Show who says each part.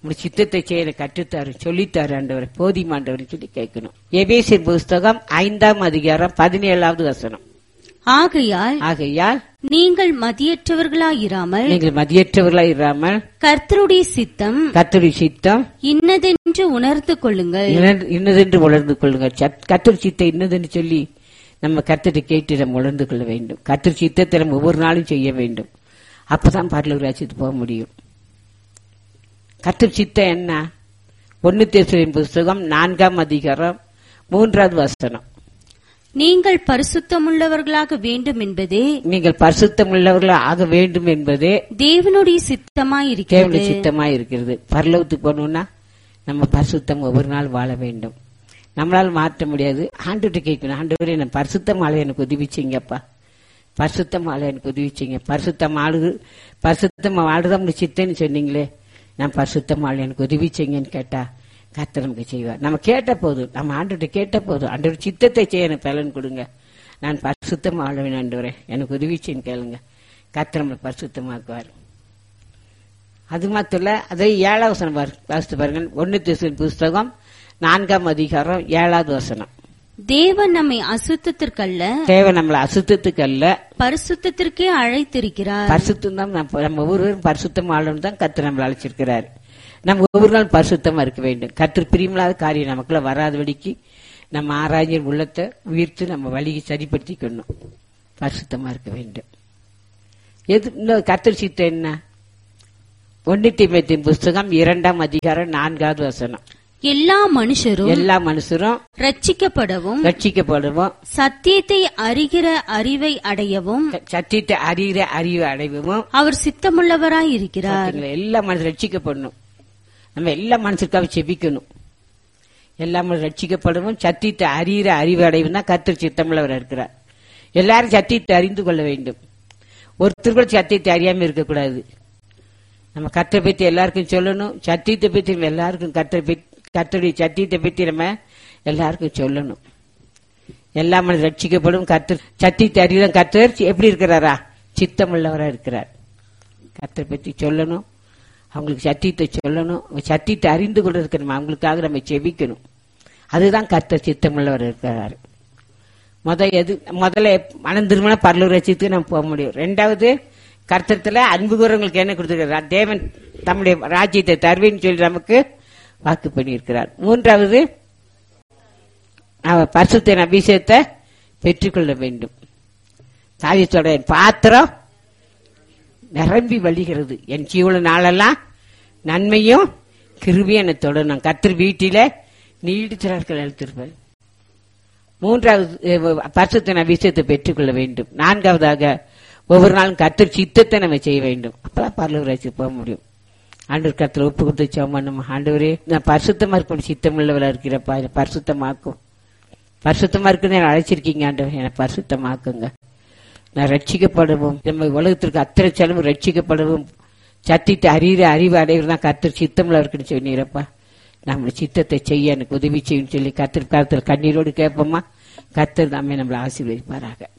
Speaker 1: உங்க சித்தத்தை செய்ய எனக்கு கற்றுத்தாரு சொல்லித்தாரு ஆண்டவர் போதிமாண்டவர் சொல்லி கேட்கணும் எபேசியர் புஸ்தகம் ஐந்தாம் அதிகாரம் பதினேழாவது வசனம்
Speaker 2: ஆகையால்
Speaker 1: ஆகையால்
Speaker 2: நீங்கள் மதியற்றவர்களாயிராமல்
Speaker 1: நீங்கள் மதியற்றவர்களாய் இராமல்
Speaker 2: கர்த்தருடைய சித்தம்
Speaker 1: கத்தரி சித்தம்
Speaker 2: இன்னதென்று உணர்ந்து கொள்ளுங்கள்
Speaker 1: இன்ன- இன்னதென்று உணர்ந்து கொள்ளுங்க கத்தர் சித்தம் இன்னதென்று சொல்லி நம்ம கத்தரை கேட்டு நம்ம உணர்ந்து கொள்ள வேண்டும் கத்தர் சித்தத்தை நம்ம ஒவ்வொரு நாளும் செய்ய வேண்டும் அப்பதான் பரலூர் ராஜ்யத்துக்கு போக முடியும் கத்தர் சித்தம் என்ன ஒன்னு தேசரின் புஸ்தகம் நான்காம் அதிகாரம் மூன்றாவது வசனம்
Speaker 2: நீங்கள் பரிசுத்தமுள்ளவர்களாக வேண்டும் என்பதே
Speaker 1: நீங்கள் பரிசுத்தம் உள்ளவர்களாக ஆக வேண்டும் என்பதே
Speaker 2: தேவனுடைய
Speaker 1: கேவல
Speaker 2: சித்தமாயிருக்கிறது
Speaker 1: சித்தமாய் இருக்கிறது பரலோகத்துக்கு போகணும்னா நம்ம பரிசுத்தம் ஒவ்வொரு நாள் வாழ வேண்டும் நம்மளால மாற்ற முடியாது ஆண்டுகிட்ட கேட்கணும் ஆண்டவரே நான் பரிசுத்தம் ஆள எனக்கு உதவி செய்யுங்கப்பா பரிசுத்தம் ஆள எனக்கு உதவி செய்யுங்க பரிசுத்தம் ஆளு பரிசுத்தம் ஆடுதான் சித்தன்னு சொன்னீங்களே நான் பரிசுத்தம் ஆள எனக்கு உதவி செய்யுங்கன்னு கேட்டா கர்த்தர் நமக்கு செய்வார் நம்ம கேட்ட போதும் நம்ம ஆண்டுகிட்ட கேட்ட போதும் ஆண்டவர் சித்தத்தை செய்ய எனக்கு பலன் கொடுங்க நான் பரிசுத்தம் ஆளுவேன் ஆண்டவரே எனக்கு உதவி செய்யுன்னு கேளுங்க கர்த்தர் நம்மளை பரிசுத்தமாக்குவார் அது மாத்திரம் இல்ல அதை ஏழாவது வசனம் பாரு- வாசித்து பாருங்க ஒன்னு திசையின் புஸ்தகம் நான்காம் அதிகாரம் ஏழாவது வசனம்
Speaker 2: தேவன் நம்மை அசுத்தத்திற்கல்ல
Speaker 1: தேவை நம்மளை அசுத்தத்துக்கு அல்ல
Speaker 2: பரிசுத்தத்திற்கே அழைத்திருக்கிறார்
Speaker 1: பரிசுத்தம் தான் நம்ம நம்ம ஒவ்வொருவரும் பரிசுத்தம் ஆளும் தான் கர்த்தர் நம்மளை அழைச்சிருக்கிறார் நம்ம ஒவ்வொரு நாள் பரிசுத்தமா இருக்க வேண்டும் கர்த்தர் பிரியமில்லாத காரியம் நமக்குள்ள வராதபடிக்கு நம்ம ஆராய்ஞர் உள்ளத்தை உயிர்த்து நம்ம வழியை சரிப்படுத்திக்கணும் பரிசுத்தமா இருக்க வேண்டும் எது இன்னும் கர்த்தர் சித்தம் என்ன ஒன்னு தீமத்தின் புஸ்தகம் இரண்டாம் அதிகாரம் நான்காவது வசனம்
Speaker 2: எல்லா மனுஷரும்
Speaker 1: எல்லா மனுஷரும்
Speaker 2: ரட்சிக்கப்படவும்
Speaker 1: ரட்சிக்கப்படுவோம்
Speaker 2: சத்தியத்தை அறிகிற அறிவை அடையவும்
Speaker 1: சத்தியத்தை அறிகிற அறிவு அடைவோம்
Speaker 2: அவர் சித்தமுள்ளவராய் இருக்கிறார்
Speaker 1: பாத்தீங்களா? எல்லா மனசு ரட்சிக்கப்படணும் நம்ம எல்லா மனசுக்காக செபிக்கணும் எல்லா மனசு ரட்சிக்கப்படவும் சத்தியத்தை அறிகிற அறிவு அடைவும் தான் கர்த்தர் சித்தமுள்ளவர் இருக்கிறார் எல்லாரும் சத்தியத்தை அறிந்து கொள்ள வேண்டும் ஒருத்தர் கூட சத்தியத்தை அறியாம இருக்கக்கூடாது நம்ம கர்த்தரை பத்தி எல்லாருக்கும் சொல்லணும் சத்தியத்தை பத்தி நம்ம எல்லாருக்கும் கர்த்தரை பத்தி கர்த்தருடைய சத்தியத்தை பத்தி நம்ம எல்லாருக்கும் சொல்லணும் எல்லா மனது ரட்சிக்கப்படும் கர்த்தர் சத்தியத்தை அறிகிற கர்த்தர் எப்படி இருக்கிறாரா சித்தமுள்ளவரா இருக்கிறார் கர்த்தரை பத்தி சொல்லணும் அவங்களுக்கு சத்தியத்தை சொல்லணும் அவங்க சத்தியத்தை அறிந்து கொள்றதுக்கு நம்ம அவங்களுக்காக நம்ம செபிக்கணும் அதுதான் கர்த்தர் சித்தமுள்ளவர் இருக்கிறார் முத எது முதல்ல மனம் திருமண பரலூர் ரசித்துக்கு நம்ம போக முடியும் ரெண்டாவது கர்த்தத்துல அன்பு கூறவங்களுக்கு என்ன கொடுத்துருக்கிறார் தேவன் தம்முடைய ராஜ்யத்தை தருவேன்னு சொல்லி நமக்கு வாக்கு பண்ணியிருக்கிறார் மூன்றாவது அவர் பரிசுத்தின் அபிஷேகத்தை பெற்றுக்கொள்ள வேண்டும் தாவியத்தோட என் பாத்திரம் நிரம்பி வழிகிறது என் ஜீவன நாளெல்லாம் நன்மையும் கிருபியும் என்னை தொடரும் கர்த்தர் வீட்டில நீடித்த நாட்கள் அழுத்திருப்பேன் மூன்றாவது பரிசுத்தின் அபிஷேகத்தை பெற்றுக்கொள்ள வேண்டும் நான்காவதாக ஒவ்வொரு நாளும் கர்த்தர் சித்தத்தை நம்ம செய்ய வேண்டும் அப்பதான் பரலூராட்சி போக முடியும் ஆண்டவர் கர்த்தர் ஒப்பு கொடுத்து சோமா நம்ம ஆண்டவரே நான் பரிசுத்தமா இருக்கணும் சித்தம் உள்ளவளா இருக்கிறப்பா என்னை பரிசுத்தமாக்கும் பரிசுத்தமா இருக்குன்னு என்னை அழைச்சிருக்கீங்க ஆண்டவர் என்னை பரிசுத்தமாக்குங்க நான் ரட்சிக்கப்படவும் நம்ம உலகத்திற்கு அத்தனை செலவு ரட்சிக்கப்படவும் சத்தியத்தை அறிகிற அறிவு அடைவது தான் கர்த்தர் சித்தம்ல இருக்குன்னு சொன்னீரப்பா நம்ம சித்தத்தை செய்ய எனக்கு உதவி செய்யும் சொல்லி கர்த்தர் கருத்தில் கண்ணீரோடு கேட்போமா கர்த்தர் தாமே நம்மளை ஆசீர்வதிப்பாராக